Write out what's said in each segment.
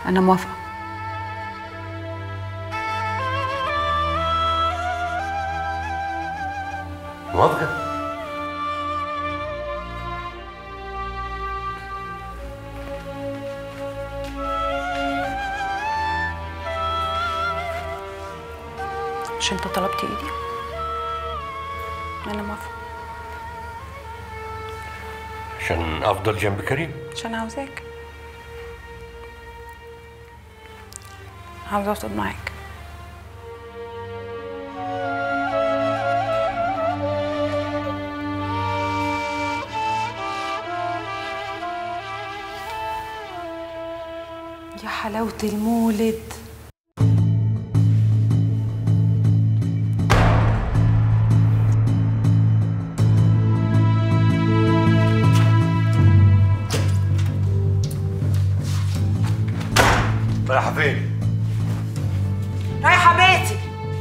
انا موافقه موافقة مش انت طلبت ايدي انا موافقه عشان أفضل جنب كريم عشان عاوزاك عاوزه اقعد معاك يا حلاوة المولد رايحة فين؟ رايحه بيتي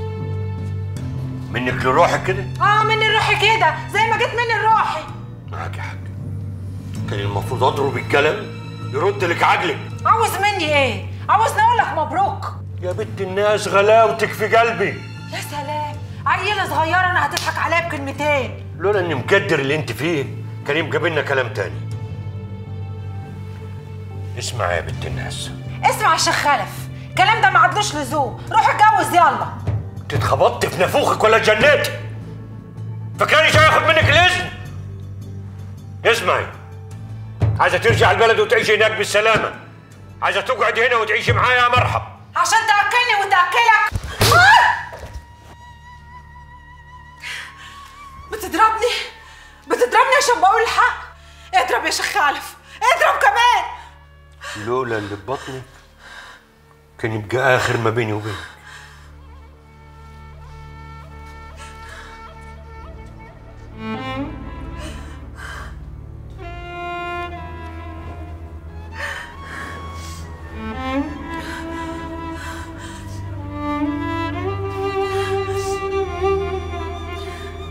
منك لروحك كده؟ اه من روحي كده زي ما جيت من روحي معاك يا حاج كان المفروض أضرب القلم يرد لك عقلك عاوز مني ايه عاوزني اقول لك مبروك يا بنت الناس غلاوتك في قلبي يا سلام عيله صغيره انا هتضحك عليها بكلمتين لولا اني مقدر اللي انت فيه كان يبقى بينا كلام تاني اسمع يا بنت الناس اسمع يا شيخ خلف الكلام ده ما عدلوش لزوم روح اتجوز يلا انت اتخبطت في نافوخك ولا جنيتي فكاني جاي اخد منك الاذن اسمعي عايزه ترجع البلد وتعيشي هناك بالسلامه عايزه تقعدي هنا وتعيشي معايا يا مرحب عشان تاكلني وتاكلك بتضربني بتضربني عشان بقول الحق اضرب يا شيخ خلف اضرب كمان لولا اللي ببطنك كان يبقى اخر ما بيني وبينك